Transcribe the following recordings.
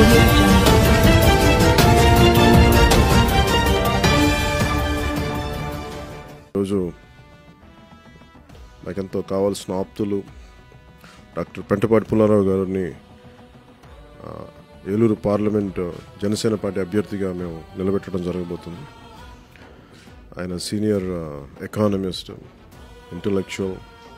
audio jungle. ఈరోజు నాకెంతో కావాల్సిన ఆప్తులు డాక్టర్ పెంటపాటి పుల్లారావు గారిని ఆ, ఏలూరు పార్లమెంట్ జనసేన పార్టీ అభ్యర్థిగా మేము నిలబెట్టడం జరగబోతుంది ఆయన సీనియర్ ఎకానమిస్ట్ ఇంటలెక్చువల్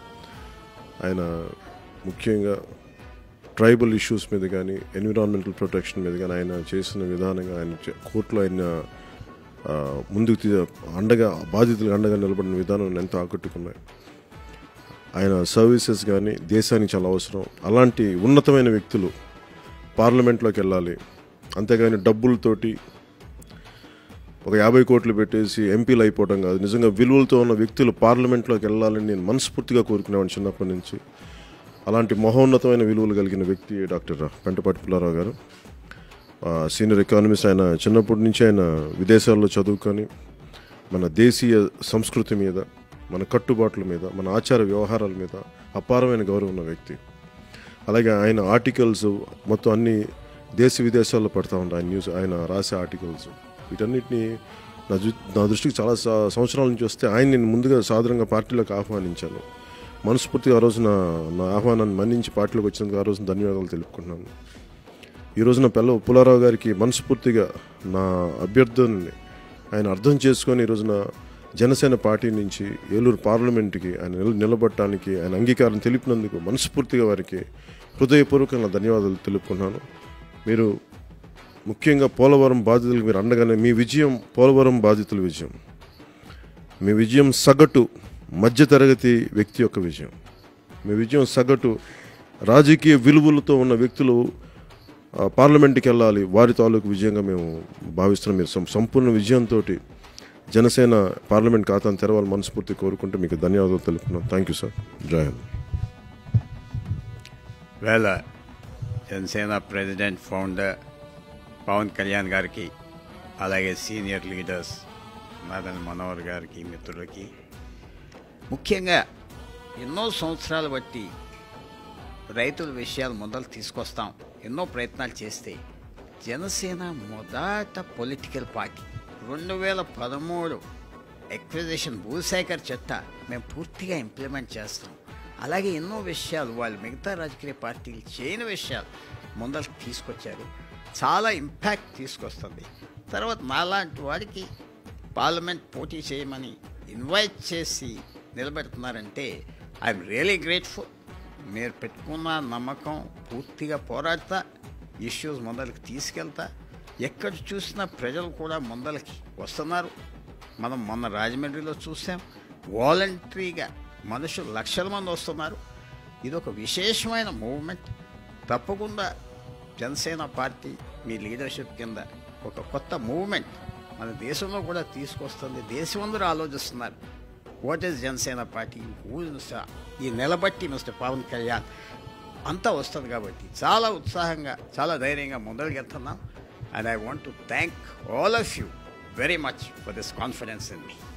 ఆయన ముఖ్యంగా ట్రైబల్ ఇష్యూస్ మీద కానీ ఎన్విరాన్మెంటల్ ప్రొటెక్షన్ మీద కానీ ఆయన చేసిన విధానంగా ఆయన చే- కోర్టులో ఆయన ఆ, ముందుకు తీ అండగా బాధితులకు అండగా నిలబడిన విధానం నన్ను ఎంతో ఆకట్టుకున్నాయి ఆయన సర్వీసెస్ కానీ దేశానికి చాలా అవసరం అలాంటి ఉన్నతమైన వ్యక్తులు పార్లమెంట్లోకి వెళ్ళాలి అంతేగాని డబ్బులతోటి ఒక యాభై కోట్లు పెట్టేసి ఎంపీలు అయిపోవడం కాదు నిజంగా విలువలతో ఉన్న వ్యక్తులు పార్లమెంట్లోకి వెళ్ళాలని నేను మనస్ఫూర్తిగా కోరుకునేవాడిని చిన్నప్పటి నుంచి అలాంటి మహోన్నతమైన విలువలు కలిగిన వ్యక్తి డాక్టర్ పెంటపాటి పుల్లారావు గారు ఆ, సీనియర్ ఎకానమిస్ట్ ఆయన చిన్నప్పటి నుంచి ఆయన విదేశాల్లో చదువుకొని మన దేశీయ సంస్కృతి మీద మన కట్టుబాట్ల మీద మన ఆచార వ్యవహారాల మీద అపారమైన గౌరవం ఉన్న వ్యక్తి అలాగే ఆయన ఆర్టికల్స్ మొత్తం అన్ని దేశ విదేశాల్లో పడతా ఉంటాయి ఆయన న్యూస్ ఆయన రాసే ఆర్టికల్స్ వీటన్నిటిని నా దృ నా దృష్టికి చాలా స- సంవత్సరాల నుంచి వస్తే ఆయన నేను ముందుగా సాధారణంగా పార్టీలోకి ఆహ్వానించాను మనస్ఫూర్తిగా ఆ రోజు నా నా ఆహ్వానాన్ని మన్నించి పార్టీలోకి వచ్చినందుకు ఆ రోజు ధన్యవాదాలు తెలుపుకుంటున్నాను ఈ రోజున పిల్ల పుల్లారావు గారికి మనస్ఫూర్తిగా నా అభ్యర్థుల్ని ఆయన అర్థం చేసుకొని ఈ రోజున జనసేన పార్టీ నుంచి ఏలూరు పార్లమెంట్కి ఆయన నిల- నిలబడటానికి ఆయన అంగీకారం తెలిపినందుకు మనస్ఫూర్తిగా వారికి హృదయపూర్వకంగా ధన్యవాదాలు తెలుపుకున్నాను మీరు ముఖ్యంగా పోలవరం బాధితులకు మీరు అండగానే మీ విజయం పోలవరం బాధితుల విజయం మీ విజయం సగటు మధ్యతరగతి వ్యక్తి యొక్క విజయం మీ విజయం సగటు రాజకీయ విలువలతో ఉన్న వ్యక్తులు ఆ, పార్లమెంట్కి వెళ్ళాలి వారి తాలూకు విజయంగా మేము భావిస్తున్నాం మీరు సం- సంపూర్ణ విజయంతో జనసేన పార్లమెంట్ ఖాతాను తెరవాలి మనస్ఫూర్తి కోరుకుంటూ మీకు ధన్యవాదాలు తెలుపుతున్నాం థ్యాంక్ యూ సార్ జై హింద్ వేళ జనసేన ప్రెసిడెంట్ ఫౌండర్ పవన్ కళ్యాణ్ గారికి అలాగే సీనియర్ లీడర్స్ నాదన్ మనోహర్ గారికి మిత్రులకి ముఖ్యంగా ఎన్నో సంవత్సరాలు బట్టి రైతుల విషయాలు మొదలు తీసుకొస్తాం ఎన్నో ప్రయత్నాలు చేస్తే జనసేన మొదట పొలిటికల్ పార్టీ రెండు వేల పదమూడు ఎక్విజిషన్ భూసేకర్ చట్ట మేము పూర్తిగా ఇంప్లిమెంట్ చేస్తాం అలాగే ఎన్నో విషయాలు వాళ్ళు మిగతా రాజకీయ పార్టీలు చేయని విషయాలు ముందరకు తీసుకొచ్చారు చాలా ఇంపాక్ట్ తీసుకొస్తుంది తర్వాత నాలాంటి వాడికి పార్లమెంట్ పోటీ చేయమని ఇన్వైట్ చేసి నిలబెడుతున్నారంటే ఐఎమ్ రియలీ గ్రేట్ఫుల్ మీరు పెట్టుకున్న నమ్మకం పూర్తిగా పోరాడతా ఇష్యూస్ ముందరికి తీసుకెళ్తా ఎక్కడ చూసినా ప్రజలు కూడా ముందలకి వస్తున్నారు మనం మొన్న రాజమండ్రిలో చూసాం వాలంటరీగా మనుషులు లక్షల మంది వస్తున్నారు ఇది ఒక విశేషమైన మూవ్మెంట్ తప్పకుండా జనసేన పార్టీ మీ లీడర్షిప్ కింద ఒక కొత్త మూవ్మెంట్ మన దేశంలో కూడా తీసుకొస్తుంది దేశమందరూ ఆలోచిస్తున్నారు what is Janasena party who is ఈ నిలబట్టి మిస్టర్ పవన్ కళ్యాణ్ అంతా వస్తుంది కాబట్టి చాలా ఉత్సాహంగా చాలా ధైర్యంగా ముందరికెళ్తున్నాం and I want to thank all of you very much for this confidence in me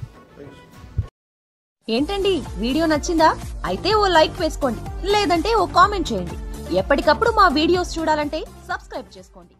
ఏంటండి వీడియో నచ్చిందా అయితే ఓ లైక్ వేసుకోండి లేదంటే ఓ కామెంట్ చేయండి ఎప్పటికప్పుడు మా వీడియోస్ చూడాలంటే సబ్స్క్రైబ్ చేసుకోండి